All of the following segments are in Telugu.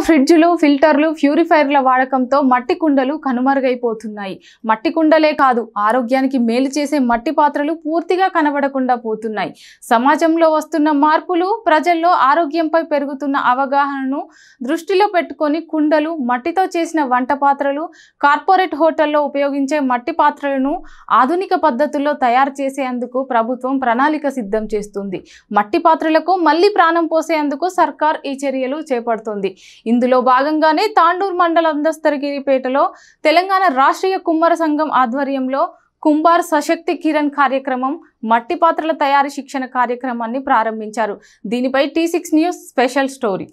ఫ్రిడ్జ్లు ఫిల్టర్లు ప్యూరిఫైర్ల వాడకంతో మట్టి కుండలు కనుమరుగైపోతున్నాయి మట్టి కుండలే కాదు ఆరోగ్యానికి మేలు చేసే మట్టి పాత్రలు పూర్తిగా కనబడకుండా పోతున్నాయి సమాజంలో వస్తున్న మార్పులు ప్రజల్లో ఆరోగ్యంపై పెరుగుతున్న అవగాహనను దృష్టిలో పెట్టుకొని కుండలు మట్టితో చేసిన వంట పాత్రలు కార్పొరేట్ హోటల్లో ఉపయోగించే మట్టి పాత్రలను ఆధునిక పద్ధతుల్లో తయారు చేసేందుకు ప్రభుత్వం ప్రణాళిక సిద్ధం చేస్తుంది మట్టి పాత్రలకు మళ్లీ ప్రాణం పోసేందుకు సర్కార్ ఈ చర్యలు చేపడుతోంది ఇందులో భాగంగానే తాండూర్ మండల అందస్తగిరిపేటలో తెలంగాణ రాష్ట్రీయ కుమ్మర సంఘం ఆధ్వర్యంలో కుంబార్ సశక్తి కిరణ్ కార్యక్రమం మట్టి పాత్రల తయారీ శిక్షణ కార్యక్రమాన్ని ప్రారంభించారు దీనిపై T six news special story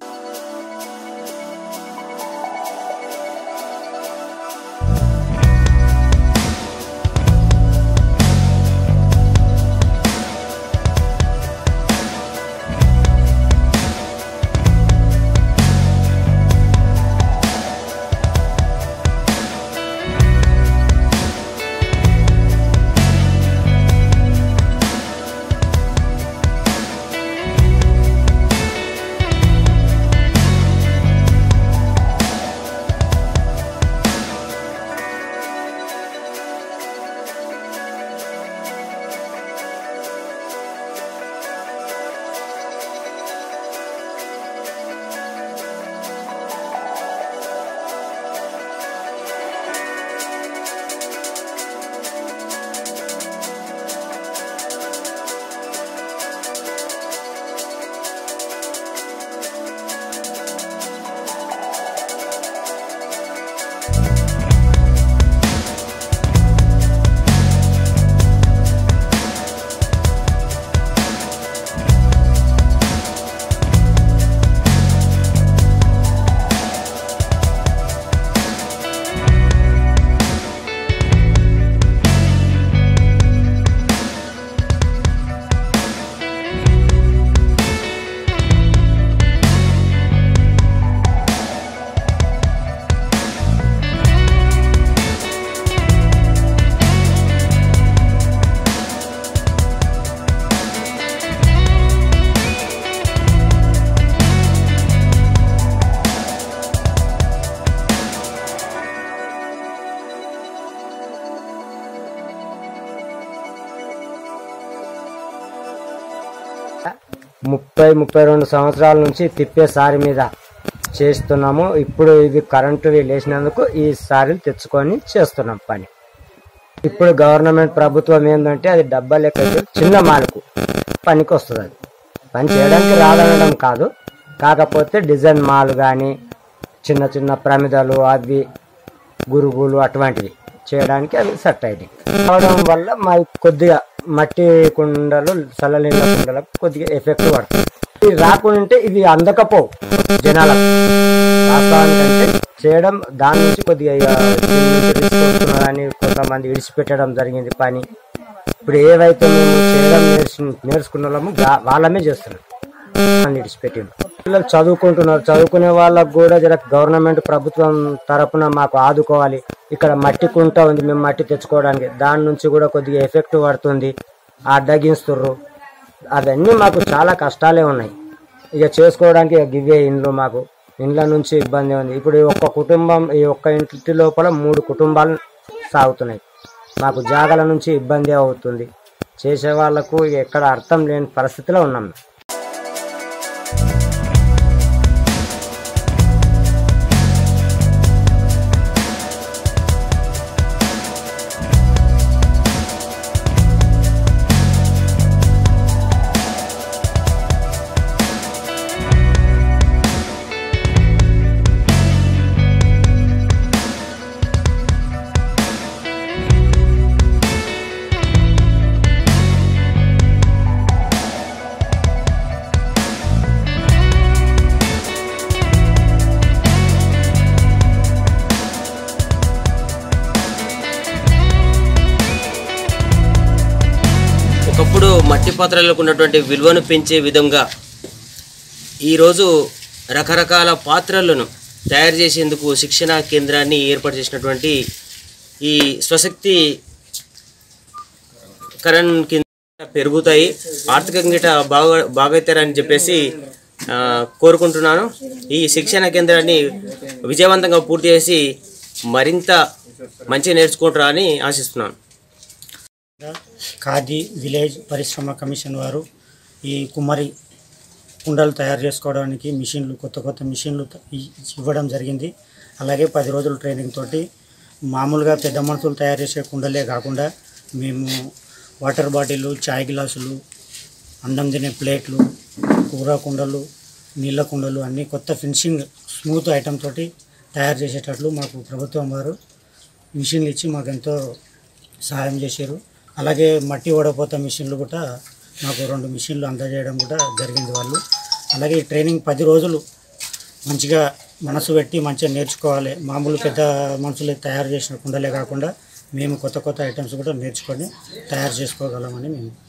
ముప్పై ముప్పై రెండు సంవత్సరాల నుంచి తిప్పే సారి మీద చేస్తున్నాము ఇప్పుడు ఇది కరెంటు లేచినందుకు ఈ సారీలు తెచ్చుకొని చేస్తున్నాం పని ఇప్పుడు గవర్నమెంట్ ప్రభుత్వం ఏంటంటే అది డబ్బా లెక్క చిన్న మాలకు పనికి వస్తుంది అది పని చేయడానికి రాదనడం కాదు కాకపోతే డిజైన్ మాల్ కానీ చిన్న చిన్న ప్రమిదలు అవి గురుగులు అటువంటివి చేయడానికి అవి సెట్ అయ్యాయి అవడం వల్ల మా కొద్దిగా మట్టి కుండలు చల్లనీళ్ళ కుండలకు కొద్దిగా ఎఫెక్ట్ పడుతుంది ఇవి రాకుంటే ఇవి అందకపోవు జనాలకు వాస్తవానికంటే చేయడం దాని నుంచి కొద్దిగా ఇక దీని నుంచి రిస్క్ వస్తున్నదని కొంతమంది విడిచిపెట్టడం జరిగింది పని ఇప్పుడు ఏవైతే మేము చేయడం నేర్చు నేర్చుకున్నామో గా- వాళ్ళమే చేస్తున్నాం అని విడిచిపెట్టిండు పిల్లలు చదువుకుంటున్నారు చదువుకునే వాళ్ళకు కూడా జర గవర్నమెంట్ ప్రభుత్వం తరపున మాకు ఆదుకోవాలి ఇక్కడ మట్టి కుంట ఉంది మేము మట్టి తెచ్చుకోవడానికి దాని నుంచి కూడా కొద్దిగా ఎఫెక్ట్ పడుతుంది అడ్డగిస్తుర్రు అవన్నీ మాకు చాలా కష్టాలే ఉన్నాయి ఇక చేసుకోవడానికి ఇక గివే ఇండ్లు మాకు ఇండ్ల నుంచి ఇబ్బంది ఉంది ఇప్పుడు ఈ ఒక్క కుటుంబం ఈ ఒక్క ఇంటి లోపల మూడు కుటుంబాలు సాగుతున్నాయి మాకు జాగల నుంచి ఇబ్బంది అవుతుంది చేసే వాళ్ళకు ఇక ఎక్కడ అర్థం లేని పరిస్థితిలో ఉన్నాం ఒకప్పుడు మట్టి పాత్రలకు ఉన్నటువంటి విలువను పెంచే విధంగా ఈరోజు రకరకాల పాత్రలను తయారు చేసేందుకు శిక్షణా కేంద్రాన్ని ఏర్పాటు చేసినటువంటి ఈ స్వశక్తి కరణ్ కింద పెరుగుతాయి ఆర్థికంగా గిట్ట బాగా బాగైతారని చెప్పేసి ఆ, కోరుకుంటున్నాను ఈ శిక్షణ కేంద్రాన్ని విజయవంతంగా పూర్తి చేసి మరింత మంచిగా నేర్చుకుంటారా అని ఆశిస్తున్నాను ఖాదీ విలేజ్ పరిశ్రమ కమిషన్ వారు ఈ కుమ్మరి కుండలు తయారు చేసుకోవడానికి మిషన్లు కొత్త కొత్త మిషన్లు త- ఇ- ఇవ్వడం జరిగింది అలాగే పది రోజుల ట్రైనింగ్ తోటి మామూలుగా పెద్ద మనుషులు తయారు చేసే కుండలే కాకుండా మేము వాటర్ బాటిల్ చాయ్ గ్లాసులు అన్నం తినే ప్లేట్లు కూర కుండలు నీళ్ళ కుండలు అన్నీ కొత్త ఫినిషింగ్ స్మూత్ ఐటమ్ తోటి తయారు చేసేటట్లు మాకు ప్రభుత్వం వారు మిషన్లు ఇచ్చి మాకు ఎంతో సహాయం చేశారు అలాగే మట్టి ఓడపోత మిషన్లు కూడా మాకు రెండు మిషన్లు అందజేయడం కూడా జరిగింది వాళ్ళు అలాగే ఈ ట్రైనింగ్ పది రోజులు మంచిగా మనసు పెట్టి మంచిగా నేర్చుకోవాలి మామూలు పెద్ద మనుషులు తయారు చేసిన కుండలే కాకుండా మేము కొత్త కొత్త ఐటమ్స్ కూడా నేర్చుకొని తయారు చేసుకోగలమని మేము